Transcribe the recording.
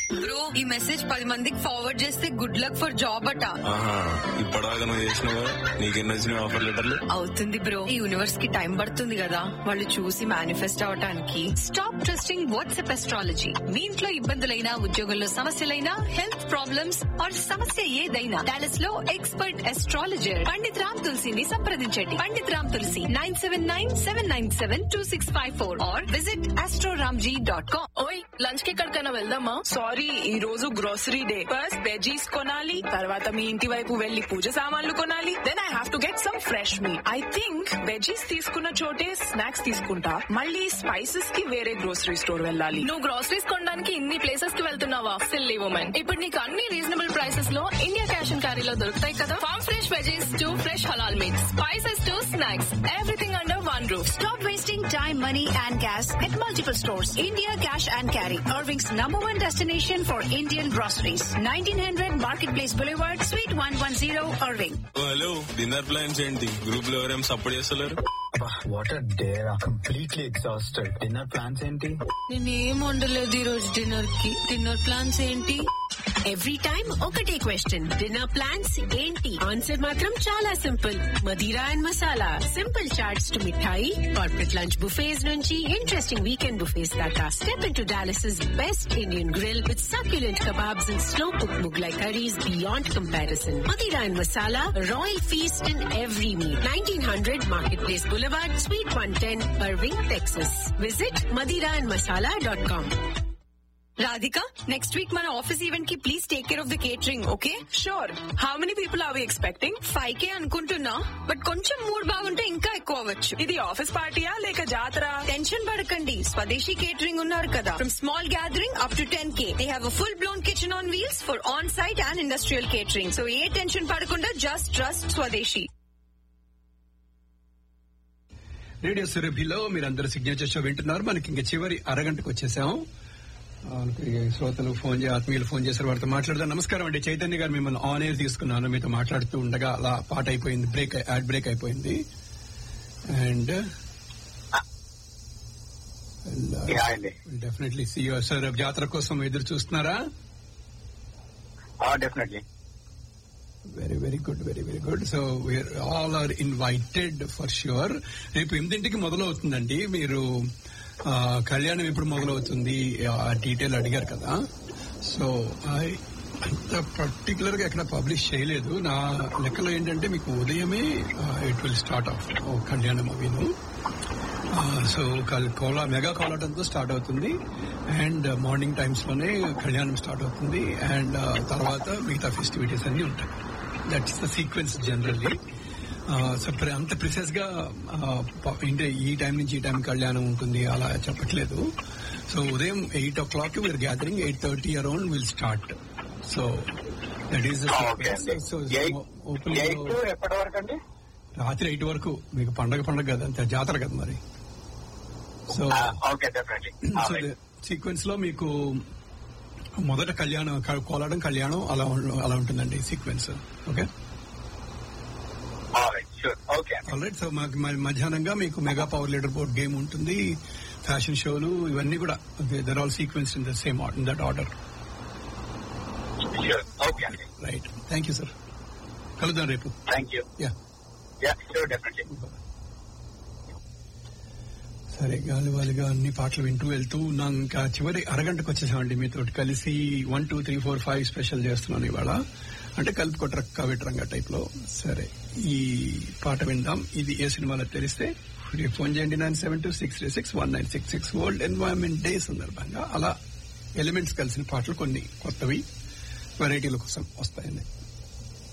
Bro ఈ message పది మందికి ఫార్వర్డ్ చేస్తే గుడ్ లక్ ఫర్ జాబ్ అట ఆహా ఇప్పటిదాకా నువ్వు చేసినావు నీకెన్ని వచ్చినాయి ఆఫర్ లెటర్లు అవుతుంది బ్రో ఈ యూనివర్స్ కి టైం పడుతుంది కదా వాళ్ళు చూసి మేనిఫెస్ట్ అవటానికి స్టాప్ ట్రస్టింగ్ వాట్సాప్ ఎస్ట్రాలజీ మీ ఇంట్లో ఇబ్బందులైనా ఉద్యోగంలో సమస్యలైనా హెల్త్ ప్రాబ్లమ్స్ ఆర్ సమస్య ఏదైనా డాలస్ లో ఎక్స్పర్ట్ ఎస్ట్రాలజర్ పండిత్ రామ్ తులసిని సంప్రదించండి Pandit Ram Tulasi nine seven nine seven nine seven two six five four or visit astroramji dot com ఓయ్ లంచ్ కి ఎక్కడికైనా వెళ్దామా సారీ ఈ రోజు గ్రోసరీ డే ఫస్ట్ వెజీస్ కొనాలి తర్వాత మీ ఇంటి వైపు వెళ్లి పూజ సామాన్లు కొనాలి then I have to get some fresh meat I think veggies తీసుకున్న చోటే స్నాక్స్ తీసుకుంటా మళ్ళీ స్పైసెస్ కి వేరే గ్రోసరీ స్టోర్ వెళ్ళాలి నువ్వు గ్రోసరీస్ కొనడానికి ఇన్ని ప్లేసెస్ కి వెళ్తున్నావా సిల్లీ ఉమెన్ ఇప్పుడు నీకు అన్ని రీజనబుల్ ప్రైసెస్ లో ఇండియా క్యాష్ అండ్ క్యారీలో దొరుకుతాయి కదా farm fresh veggies to fresh halal meat spices to snacks everything under one roof Stop wasting time, money, and gas at multiple stores. India Cash and Carry, Irving's number one destination for Indian groceries. 1900 Marketplace Boulevard, Suite 110, Irving. Hello dinner plans ఏంటి group లో ఎవరేం support చేస్తలేరు what are there completely exhausted dinner plans ఏంటి నేనేం వండలేదు ఈ రోజు dinner కి డిన్నర్ ప్లాన్స్ ఏంటి ఎవ్రీ టైం ఒకటే క్వశ్చన్ డిన్నర్ ప్లాన్స్ ఏంటి ఆన్సర్ మాత్రం చాలా simple Madira and Masala simple chaats to mithai corporate lunch buffets నుంచి ఇంట్రెస్టింగ్ వీకెండ్ బుఫేస్ దాకా step in to Dallas best Indian grill with succulent kebabs and slow cooked Mughlai curries beyond comparison. Madira and Masala, royal feast in every meal. 1900 Marketplace Boulevard, Suite 110, Irving, Texas. Visit madiraandmasala.com. Radhika next week మన office event కి please take care of the catering okay sure how many people are we expecting five K అనుకుంటున్నా but కొంచెం mood బాగుంటే ఇంకా ఎక్కువ అవ్వచ్చు ఇది office పార్టీయా లేక జాతర టెన్షన్ పడకండి స్వదేశీ కేటరింగ్ ఉన్నారు కదా from small gathering up to ten K they have full blown kitchen on wheels for on site and industrial catering so ఏ టెన్షన్ పడకుండా జస్ట్ ట్రస్ట్ స్వదేశీ రేడియో సురభిలో మీరందరూ సిగ్నేచర్ షో వింటున్నారు మనకి ఇంకా చివరి అరగంటకు వచ్చేసాం మనకి శ్రోతలు ఫోన్ చేసి ఆత్మీయులు ఫోన్ చేశారు వారితో మాట్లాడదాం నమస్కారం అండి చైతన్య గారు మిమ్మల్ని ఆన్ ఎయిర్ తీసుకున్నాను మీతో మాట్లాడుతూ ఉండగా అలా పాట అయిపోయింది బ్రేక్ యాడ్ బ్రేక్ అయిపోయింది అండ్ డెఫినెట్లీ సీ సార్ జాతర కోసం ఎదురు చూస్తున్నారా definitely very very good very very good so we are all are invited for sure రేపు ఎనిమిదింటికి మొదలవుతుందండి మీరు ఆ, కళ్యాణం ఎప్పుడు మొదలవుతుంది ఆ డీటెయిల్ అడిగారు కదా సో ఐ అంత పర్టికులర్ గా ఎక్కడ పబ్లిష్ చేయలేదు నా లెక్కలో ఏంటంటే మీకు ఉదయమే ఇట్ విల్ స్టార్ట్ ఆఫ్ కళ్యాణం అవిను సో కోలా మెగా కోలాటంతో స్టార్ట్ అవుతుంది అండ్ మార్నింగ్ టైమ్స్ లోనే కళ్యాణం స్టార్ట్ అవుతుంది అండ్ తర్వాత మిగతా ఫెస్టివిటీస్ అన్ని ఉంటాయి that's the sequence generally so అంత ప్రిసెస్ గా అంటే ఈ టైం నుంచి ఈ టైం కళ్యాణం ఉంటుంది అలా చెప్పట్లేదు సో ఉదయం eight o'clock we are gathering eight thirty around will start so that is okay అండి సో ఎయిట్ ఓపెనింగ్ ఎప్పటి వరకు అండి రాత్రి ఎయిట్ వరకు మీకు పండగ పండగ కదా అంతే జాతర కదా మరి so okay definitely so sequence లో మీకు మొదట కళ్యాణం క- కోలాటం కళ్యాణం అలా ఉం- అలా ఉంటుందండి sequence okay sure okay all right so మాకు మ- మధ్యాహ్నంగా మీకు mega power leader board game ఉంటుంది ఫ్యాషన్ షోలు ఇవన్నీ కూడా there all sequence in the same in that order sure okay అండి రైట్ థ్యాంక్ యూ సార్ కలుద్దాం రేపు thank you yeah yeah sure definitely సరే గాలివాలిగా అన్ని పాటలు వింటూ వెళ్తూ నా ఇంకా చివరి అరగంటకు వచ్చేసామండి మీతో కలిసి one two three four five special చేస్తున్నాను ఇవాళ అంటే కలిపి కొట్టరక్క విట్రంగా టైప్ లో సరే ఈ పాట విందాం ఇది ఏ సినిమాలో తెలిస్తే మీరు ఫోన్ చేయండి nine seven two six three six one nine six six world environment day సందర్భంగా అలా ఎలిమెంట్స్ కలిసిన పాటలు కొన్ని కొత్తవి వెరైటీల కోసం వస్తాయండి